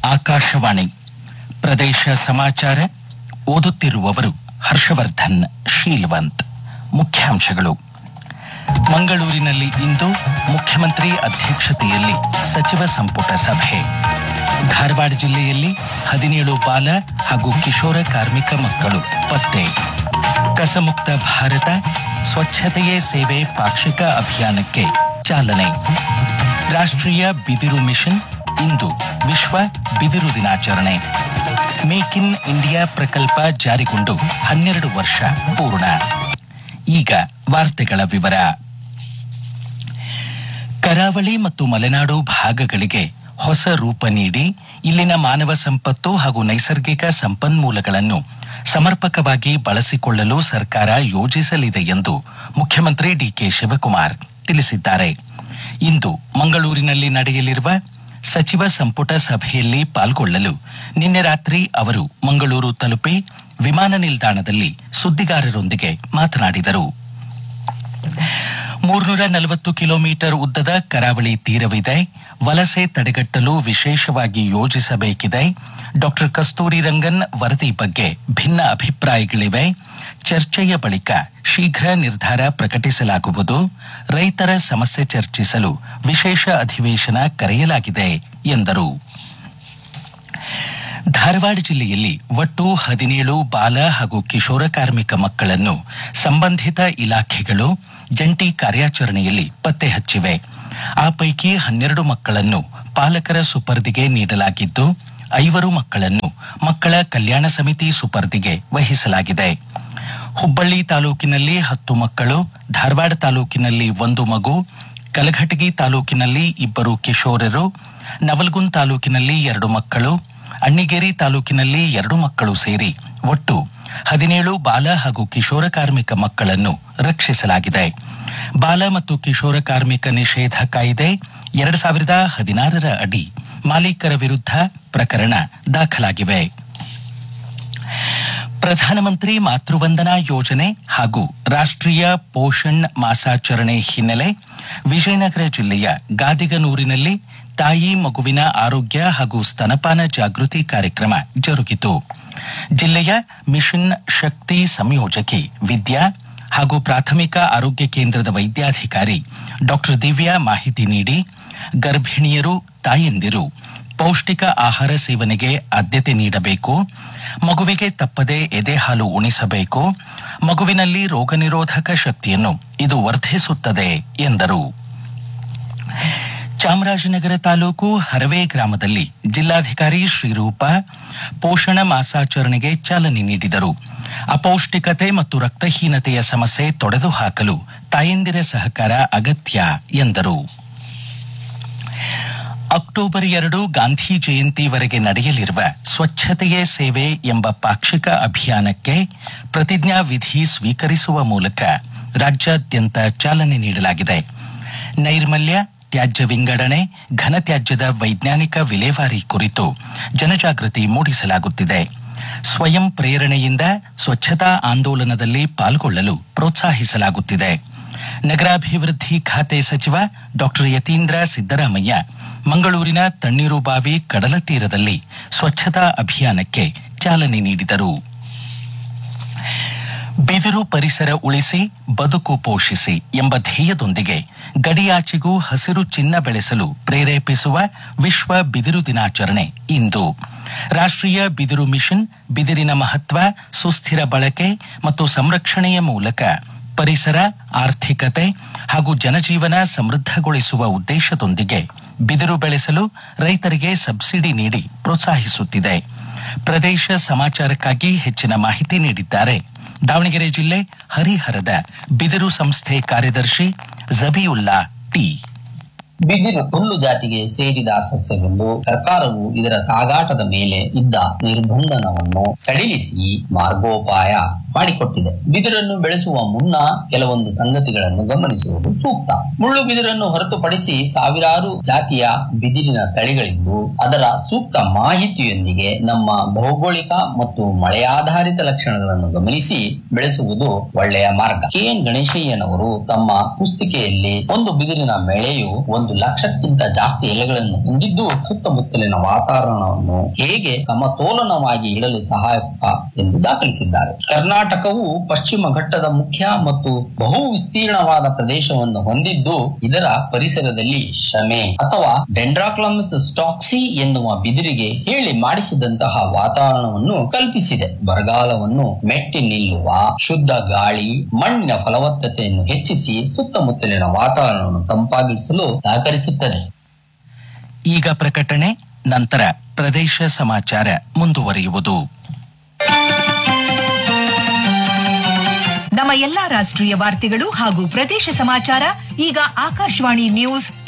ಆಕಾಶವಾಣಿ ಪ್ರದೇಶ ಸಮಾಚಾರ ಓದುತ್ತಿರುವವರು ಹರ್ಷವರ್ಧನ್ ಶೀಲ್ವಂತ್ ಮುಖ್ಯಾಂಶಗಳು ಮಂಗಳೂರಿನಲ್ಲಿ ಇಂದು ಮುಖ್ಯಮಂತ್ರಿ ಅಧ್ಯಕ್ಷತೆಯಲ್ಲಿ ಸಚಿವ ಸಂಪುಟ ಸಭೆ ಧಾರವಾಡ ಜಿಲ್ಲೆಯಲ್ಲಿ ಹದಿನೇಳು ಬಾಲ ಹಾಗೂ ಕಿಶೋರ ಕಾರ್ಮಿಕ ಮಕ್ಕಳು ಪತ್ತೆ ಕಸಮುಕ್ತ ಭಾರತ ಸ್ವಚ್ಛತೆಯೇ ಸೇವೆ ಪಾಕ್ಷಿಕ ಅಭಿಯಾನಕ್ಕೆ ಚಾಲನೆ ರಾಷ್ಟ್ರೀಯ ಬಿದಿರು ಮಿಷನ್ ಇಂದು ವಿಶ್ವ ಬಿದಿರು ದಿನಾಚರಣೆ ಮೇಕ್ ಇನ್ ಇಂಡಿಯಾ ಪ್ರಕಲ್ಪ ಜಾರಿಗೊಂಡು ಹನ್ನೆರಡು ವರ್ಷ ಪೂರ್ಣ ಈಗ ವಾರ್ತೆಗಳ ವಿವರ ಕರಾವಳಿ ಮತ್ತು ಮಲೆನಾಡು ಭಾಗಗಳಿಗೆ ಹೊಸ ರೂಪ ನೀಡಿ ಇಲ್ಲಿನ ಮಾನವ ಸಂಪತ್ತು ಹಾಗೂ ನೈಸರ್ಗಿಕ ಸಂಪನ್ಮೂಲಗಳನ್ನು ಸಮರ್ಪಕವಾಗಿ ಬಳಸಿಕೊಳ್ಳಲು ಸರ್ಕಾರ ಯೋಜಿಸಲಿದೆ ಎಂದು ಮುಖ್ಯಮಂತ್ರಿ ಡಿಕೆ ಶಿವಕುಮಾರ್ ತಿಳಿಸಿದ್ದಾರೆ ಇಂದು ಮಂಗಳೂರಿನಲ್ಲಿ ನಡೆಯಲಿರುವ ಸಚಿವ ಸಂಪುಟ ಸಭೆಯಲ್ಲಿ ಪಾಲ್ಗೊಳ್ಳಲು ನಿನ್ನೆ ರಾತ್ರಿ ಅವರು ಮಂಗಳೂರು ತಲುಪಿ ವಿಮಾನ ನಿಲ್ದಾಣದಲ್ಲಿ ಸುದ್ದಿಗಾರರೊಂದಿಗೆ ಮಾತನಾಡಿದರು ಮೂರ್ನೂರ ನಲವತ್ತು ಕಿಲೋಮೀಟರ್ ಉದ್ದದ ಕರಾವಳಿ ತೀರವಿದೆ ವಲಸೆ ತಡೆಗಟ್ಟಲು ವಿಶೇಷವಾಗಿ ಯೋಜಿಸಬೇಕಿದೆ ಡಾಕ್ಟರ್ ಕಸ್ತೂರಿ ರಂಗನ್ ವರದಿ ಬಗ್ಗೆ ಭಿನ್ನ ಅಭಿಪ್ರಾಯಗಳಿವೆ ಚರ್ಚೆಯ ಬಳಿಕ ಶೀಘ್ರ ನಿರ್ಧಾರ ಪ್ರಕಟಿಸಲಾಗುವುದು ರೈತರ ಸಮಸ್ಯೆ ಚರ್ಚಿಸಲು ವಿಶೇಷ ಅಧಿವೇಶನ ಕರೆಯಲಾಗಿದೆ ಎಂದರು ಧಾರವಾಡ ಜಿಲ್ಲೆಯಲ್ಲಿ ಒಟ್ಟು ಹದಿನೇಳು ಬಾಲ ಹಾಗೂ ಕಿಶೋರ ಕಾರ್ಮಿಕ ಮಕ್ಕಳನ್ನು ಸಂಬಂಧಿತ ಇಲಾಖೆಗಳು ಜಂಟಿ ಕಾರ್ಯಾಚರಣೆಯಲ್ಲಿ ಪತ್ತೆ ಹಚ್ಚಿವೆ ಆ ಪೈಕಿ ಹನ್ನೆರಡು ಮಕ್ಕಳನ್ನು ಪಾಲಕರ ಸುಪರ್ದಿಗೆ ನೀಡಲಾಗಿದ್ದು ಐವರು ಮಕ್ಕಳನ್ನು ಮಕ್ಕಳ ಕಲ್ಯಾಣ ಸಮಿತಿ ಸುಪರ್ದಿಗೆ ವಹಿಸಲಾಗಿದೆ ಹುಬ್ಬಳ್ಳಿ ತಾಲೂಕಿನಲ್ಲಿ ಹತ್ತು ಮಕ್ಕಳು ಧಾರವಾಡ ತಾಲೂಕಿನಲ್ಲಿ ಒಂದು ಮಗು ಕಲಘಟಗಿ ತಾಲೂಕಿನಲ್ಲಿ ಇಬ್ಬರು ಕಿಶೋರರು ನವಲ್ಗುಂದ್ ತಾಲೂಕಿನಲ್ಲಿ ಎರಡು ಮಕ್ಕಳು ಅಣ್ಣಿಗೇರಿ ತಾಲೂಕಿನಲ್ಲಿ ಎರಡು ಮಕ್ಕಳು ಸೇರಿ ಒಟ್ಟು ಹದಿನೇಳು ಬಾಲ ಹಾಗೂ ಕಿಶೋರ ಕಾರ್ಮಿಕ ಮಕ್ಕಳನ್ನು ರಕ್ಷಿಸಲಾಗಿದೆ ಬಾಲ ಮತ್ತು ಕಿಶೋರ ಕಾರ್ಮಿಕ ನಿಷೇಧ ಕಾಯ್ದೆ ಎರಡು ಸಾವಿರದ ಹದಿನಾರರ ಅಡಿ ಮಾಲೀಕರ ವಿರುದ್ಧ ಪ್ರಕರಣ ದಾಖಲಾಗಿವೆ ಪ್ರಧಾನಮಂತ್ರಿ ಮಾತೃವಂದನಾ ಯೋಜನೆ ಹಾಗೂ ರಾಷ್ಟ್ರೀಯ ಪೋಷಣ್ ಮಾಸಾಚರಣೆ ಹಿನ್ನೆಲೆ ವಿಜಯನಗರ ಜಿಲ್ಲೆಯ ಗಾದಿಗನೂರಿನಲ್ಲಿ ತಾಯಿ ಮಗುವಿನ ಆರೋಗ್ಯ ಹಾಗೂ ಸ್ತನಪಾನ ಜಾಗೃತಿ ಕಾರ್ಯಕ್ರಮ ಜರುಗಿತು ಜಿಲ್ಲೆಯ ಮಿಷನ್ ಶಕ್ತಿ ಸಂಯೋಜಕಿ ವಿದ್ಯಾ ಹಾಗೂ ಪ್ರಾಥಮಿಕ ಆರೋಗ್ಯ ಕೇಂದ್ರದ ವೈದ್ಯಾಧಿಕಾರಿ ಡಾಕ್ಟರ್ ದಿವ್ಯಾ ಮಾಹಿತಿ ನೀಡಿ ಗರ್ಭಿಣಿಯರು ತಾಯಂದಿರು ಪೌಷ್ಟಿಕ ಆಹಾರ ಸೇವನೆಗೆ ಆದ್ಯತೆ ನೀಡಬೇಕು ಮಗುವಿಗೆ ತಪ್ಪದೆ ಎದೆಹಾಲು ಉಣಿಸಬೇಕು ಮಗುವಿನಲ್ಲಿ ರೋಗ ನಿರೋಧಕ ಶಕ್ತಿಯನ್ನು ಇದು ವರ್ಧಿಸುತ್ತದೆ ಎಂದರು ಚಾಮರಾಜನಗರ ತಾಲೂಕು ಹರವೆ ಗ್ರಾಮದಲ್ಲಿ ಜಿಲ್ಲಾಧಿಕಾರಿ ಶ್ರೀರೂಪ ಪೋಷಣ ಮಾಸಾಚರಣೆಗೆ ಚಾಲನೆ ನೀಡಿದರು ಅಪೌಷ್ಟಿಕತೆ ಮತ್ತು ರಕ್ತಹೀನತೆಯ ಸಮಸ್ಯೆ ತೊಡೆದು ಹಾಕಲು ತಾಯಂದಿರ ಸಹಕಾರ ಅಗತ್ಯ ಎಂದರು ಅಕ್ಟೋಬರ್ ಎರಡು ಗಾಂಧಿ ಜಯಂತಿವರೆಗೆ ನಡೆಯಲಿರುವ ಸ್ವಚ್ಛತೆಯೇ ಸೇವೆ ಎಂಬ ಪಾಕ್ಷಿಕ ಅಭಿಯಾನಕ್ಕೆ ಪ್ರತಿಜ್ಞಾ ವಿಧಿ ಸ್ವೀಕರಿಸುವ ಮೂಲಕ ರಾಜ್ಯಾದ್ಯಂತ ಚಾಲನೆ ನೀಡಲಾಗಿದೆ ನೈರ್ಮಲ್ಯ ತ್ಯಾಜ್ಯ ವಿಂಗಡಣೆ ಘನತ್ಯಾಜ್ಯದ ವೈಜ್ಞಾನಿಕ ವಿಲೇವಾರಿ ಕುರಿತು ಜನಜಾಗೃತಿ ಮೂಡಿಸಲಾಗುತ್ತಿದೆ ಸ್ವಯಂ ಪ್ರೇರಣೆಯಿಂದ ಸ್ವಚ್ಛತಾ ಆಂದೋಲನದಲ್ಲಿ ಪಾಲ್ಗೊಳ್ಳಲು ಪ್ರೋತ್ಸಾಹಿಸಲಾಗುತ್ತಿದೆ ನಗರಾಭಿವೃದ್ಧಿ ಖಾತೆ ಸಚಿವ ಡಾಕ್ಟರ್ ಯತೀಂದ್ರ ಸಿದ್ದರಾಮಯ್ಯ ಮಂಗಳೂರಿನ ತಣ್ಣೀರುಬಾವಿ ಕಡಲ ತೀರದಲ್ಲಿ ಸ್ವಚ್ಛತಾ ಅಭಿಯಾನಕ್ಕೆ ಚಾಲನೆ ನೀಡಿದರು ಬಿದಿರು ಪರಿಸರ ಉಳಿಸಿ ಬದುಕು ಪೋಷಿಸಿ ಎಂಬ ಧ್ಯೇಯದೊಂದಿಗೆ ಗಡಿಯಾಚೆಗೂ ಹಸಿರು ಚಿನ್ನ ಬೆಳೆಸಲು ಪ್ರೇರೇಪಿಸುವ ವಿಶ್ವ ಬಿದಿರು ದಿನಾಚರಣೆ ಇಂದು ರಾಷ್ಟ್ರೀಯ ಬಿದಿರು ಮಿಷನ್ ಬಿದಿರಿನ ಮಹತ್ವ ಸುಸ್ಥಿರ ಬಳಕೆ ಮತ್ತು ಸಂರಕ್ಷಣೆಯ ಮೂಲಕ ಪರಿಸರ ಆರ್ಥಿಕತೆ ಹಾಗೂ ಜನಜೀವನ ಸಮೃದ್ಧಗೊಳಿಸುವ ಉದ್ದೇಶದೊಂದಿಗೆ ಬಿದಿರು ಬೆಳೆಸಲು ರೈತರಿಗೆ ಸಬ್ಸಿಡಿ ನೀಡಿ ಪ್ರೋತ್ಸಾಹಿಸುತ್ತಿದೆ ಪ್ರದೇಶ ಸಮಾಚಾರಕ್ಕಾಗಿ ಹೆಚ್ಚಿನ ಮಾಹಿತಿ ನೀಡಿದ್ದಾರೆ ದಾವಣಗೆರೆ ಜಿಲ್ಲೆ ಹರಿಹರದ ಬಿದಿರು ಸಂಸ್ಥೆ ಕಾರ್ಯದರ್ಶಿ ಜಬಿಯುಲ್ಲಾ ಟಿ ಬಿದಿರು ಹುಲ್ಲು ಜಾತಿಗೆ ಸೇರಿದ ಸಸ್ಯವೆಂದು ಸರ್ಕಾರವು ಇದರ ಸಾಗಾಟದ ಮೇಲೆ ಇದ್ದ ನಿರ್ಬಂಧನವನ್ನು ಸಡಿಲಿಸಿ ಮಾರ್ಗೋಪಾಯ ಮಾಡಿಕೊಟ್ಟಿದೆ ಬಿದಿರನ್ನು ಬೆಳೆಸುವ ಮುನ್ನ ಕೆಲವೊಂದು ಸಂಗತಿಗಳನ್ನು ಗಮನಿಸುವುದು ಸೂಕ್ತ ಮುಳ್ಳು ಬಿದಿರನ್ನು ಹೊರತುಪಡಿಸಿ ಸಾವಿರಾರು ಜಾತಿಯ ಬಿದಿರಿನ ತಳಿಗಳಿದ್ದು ಅದರ ಸೂಕ್ತ ಮಾಹಿತಿಯೊಂದಿಗೆ ನಮ್ಮ ಭೌಗೋಳಿಕ ಮತ್ತು ಮಳೆಯಾಧಾರಿತ ಲಕ್ಷಣಗಳನ್ನು ಗಮನಿಸಿ ಬೆಳೆಸುವುದು ಒಳ್ಳೆಯ ಮಾರ್ಗ ಕೆ ಎನ್ ಗಣೇಶಯ್ಯನವರು ತಮ್ಮ ಪುಸ್ತಿಕೆಯಲ್ಲಿ ಒಂದು ಬಿದಿರಿನ ಮೇಳೆಯು ಒಂದು ಒಂದು ಲಕ್ಷಕ್ಕಿಂತ ಜಾಸ್ತಿ ಎಲೆಗಳನ್ನು ಹೊಂದಿದ್ದು ಸುತ್ತಮುತ್ತಲಿನ ವಾತಾವರಣವನ್ನು ಹೇಗೆ ಸಮತೋಲನವಾಗಿ ಇಡಲು ಸಹಾಯಕ ಎಂದು ದಾಖಲಿಸಿದ್ದಾರೆ ಕರ್ನಾಟಕವು ಪಶ್ಚಿಮ ಘಟ್ಟದ ಮುಖ್ಯ ಮತ್ತು ಬಹು ವಿಸ್ತೀರ್ಣವಾದ ಪ್ರದೇಶವನ್ನು ಹೊಂದಿದ್ದು ಇದರ ಪರಿಸರದಲ್ಲಿ ಶಮೆ ಅಥವಾ ಡೆಂಡ್ರಾಕ್ಲಮ್ಸ್ ಸ್ಟಾಕ್ಸಿ ಎನ್ನುವ ಬಿದಿರಿಗೆ ಹೇಳಿ ಮಾಡಿಸಿದಂತಹ ವಾತಾವರಣವನ್ನು ಕಲ್ಪಿಸಿದೆ ಬರಗಾಲವನ್ನು ಮೆಟ್ಟಿ ನಿಲ್ಲುವ ಶುದ್ಧ ಗಾಳಿ ಮಣ್ಣಿನ ಫಲವತ್ತತೆಯನ್ನು ಹೆಚ್ಚಿಸಿ ಸುತ್ತಮುತ್ತಲಿನ ವಾತಾವರಣವನ್ನು ತಂಪಾಗಿಸಲು ಸಹಕರಿಸುತ್ತದೆ ಈಗ ಪ್ರಕಟಣೆ ನಂತರ ಪ್ರದೇಶ ಸಮಾಚಾರ ಮುಂದುವರಿಯುವುದು ನಮ್ಮ ಎಲ್ಲಾ ರಾಷ್ಟ್ರೀಯ ವಾರ್ತೆಗಳು ಹಾಗೂ ಪ್ರದೇಶ ಸಮಾಚಾರ ಈಗ ಆಕಾಶವಾಣಿ ನ್ಯೂಸ್